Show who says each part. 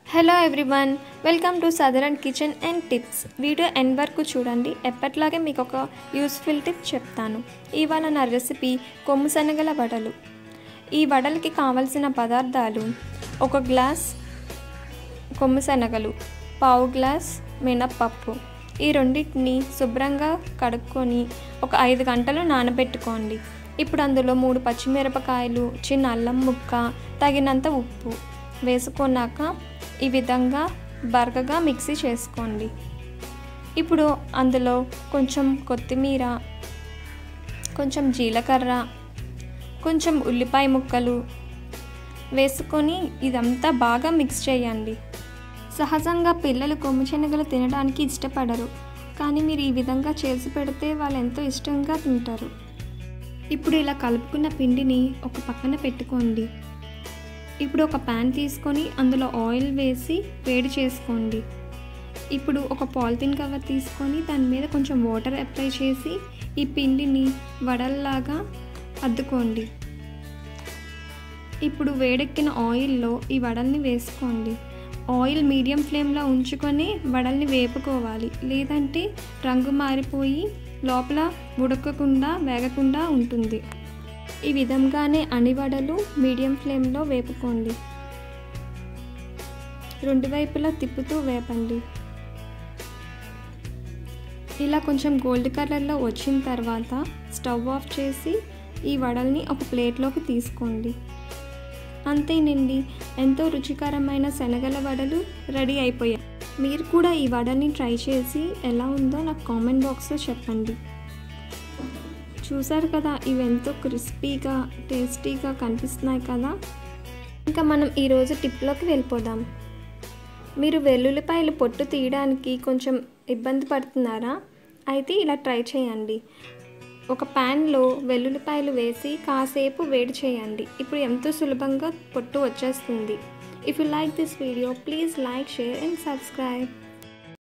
Speaker 1: hello everyone welcome to southern kitchen and tips video end వరకు చూడండి ఎప్పట్లాగే మీకు ఒక యూస్ఫుల్ టిప్ చెప్తాను ఇవాళ నా రెసిపీ కొమ్ము శనగల వడలు ఈ వడలకి కావలసిన పదార్థాలు ఒక గ్లాస్ కొమ్ము శనగలు పావు గ్లాస్ మినప్పప్పు ఈ రెండింటిని శుభ్రంగా కడుక్కొని ఒక ఐదు గంటలు నానబెట్టుకోండి ఇప్పుడు అందులో మూడు పచ్చిమిరపకాయలు చిన్న అల్లం ముక్క తగినంత ఉప్పు వేసుకున్నాక ఈ విధంగా బరకగా మిక్సీ చేసుకోండి ఇప్పుడు అందులో కొంచెం కొత్తిమీర కొంచెం జీలకర్ర కొంచెం ఉల్లిపాయ ముక్కలు వేసుకొని ఇదంతా బాగా మిక్స్ చేయండి సహజంగా పిల్లలు కొమ్ము శనగలు తినడానికి ఇష్టపడరు కానీ మీరు ఈ విధంగా చేసి పెడితే వాళ్ళు ఎంతో ఇష్టంగా తింటారు ఇప్పుడు ఇలా కలుపుకున్న పిండిని ఒక పక్కన పెట్టుకోండి ఇప్పుడు ఒక ప్యాన్ తీసుకొని అందులో ఆయిల్ వేసి వేడి చేసుకోండి ఇప్పుడు ఒక పాలిథిన్ కవర్ తీసుకొని దాని మీద కొంచెం వాటర్ అప్లై చేసి ఈ పిండిని వడల్లాగా అద్దుకోండి ఇప్పుడు వేడెక్కిన ఆయిల్లో ఈ వడల్ని వేసుకోండి ఆయిల్ మీడియం ఫ్లేమ్లో ఉంచుకొని వడల్ని వేపుకోవాలి లేదంటే రంగు మారిపోయి లోపల ఉడకకుండా వేగకుండా ఉంటుంది ఈ విధంగానే అన్ని వడలు మీడియం ఫ్లేమ్లో వేపుకోండి రెండు వైపులా తిప్పుతూ వేపండి ఇలా కొంచెం గోల్డ్ కలర్లో వచ్చిన తర్వాత స్టవ్ ఆఫ్ చేసి ఈ వడల్ని ఒక ప్లేట్లోకి తీసుకోండి అంతేనండి ఎంతో రుచికరమైన శనగల వడలు రెడీ అయిపోయాయి మీరు కూడా ఈ వడని ట్రై చేసి ఎలా ఉందో నాకు కామెంట్ బాక్స్లో చెప్పండి చూసారు కదా ఇవి ఎంతో క్రిస్పీగా టేస్టీగా కనిపిస్తున్నాయి కదా ఇంకా మనం ఈరోజు టిప్లోకి వెళ్ళిపోదాం మీరు వెల్లుల్లిపాయలు పొట్టు తీయడానికి కొంచెం ఇబ్బంది పడుతున్నారా అయితే ఇలా ట్రై చేయండి ఒక ప్యాన్లో వెల్లుల్లిపాయలు వేసి కాసేపు వేడి చేయండి ఇప్పుడు ఎంతో సులభంగా పొట్టు వచ్చేస్తుంది if you like this video please like share and subscribe